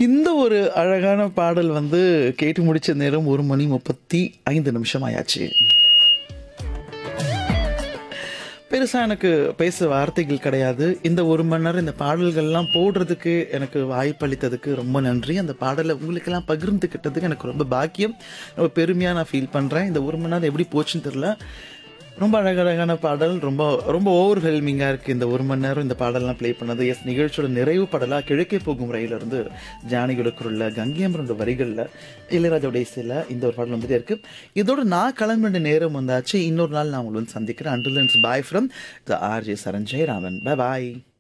இந்த ஒரு அழகான பாடல் வந்து கேட்டு முடிச்ச நேரம் ஒரு மணி முப்பத்தி ஐந்து நிமிஷம் ஆயாச்சு பெருசா எனக்கு பேச வார்த்தைகள் கிடையாது இந்த ஒரு மணி நேரம் இந்த பாடல்கள்லாம் போடுறதுக்கு எனக்கு வாய்ப்பளித்ததுக்கு ரொம்ப நன்றி அந்த பாடலை உங்களுக்கெல்லாம் பகிர்ந்துக்கிட்டதுக்கு எனக்கு ரொம்ப பாக்கியம் ரொம்ப பெருமையாக நான் ஃபீல் பண்ணுறேன் இந்த ஒரு மணி நேரம் எப்படி போச்சுன்னு தெரில ரொம்ப அழகழகான பாடல் ரொம்ப ரொம்ப ஓவர் ஹெல்மிங்காக இருக்குது இந்த ஒரு மணி நேரம் இந்த பாடல்லாம் ப்ளே பண்ணது எஸ் நிகழ்ச்சியோட நிறைவு பாடலாக கிழக்கே போகும் ரயிலிருந்து ஜானகியோட குரலில் கங்கையம்பரோட வரிகளில் இளையராஜோட இசையில் இந்த ஒரு பாடல் வந்துட்டே இருக்கு இதோட நான் கிளம்ப வேண்டிய நேரம் வந்தாச்சு இன்னொரு நாள் நான் உங்களை வந்து சந்திக்கிறேன் until bye from the RJ Saranjay Raman bye bye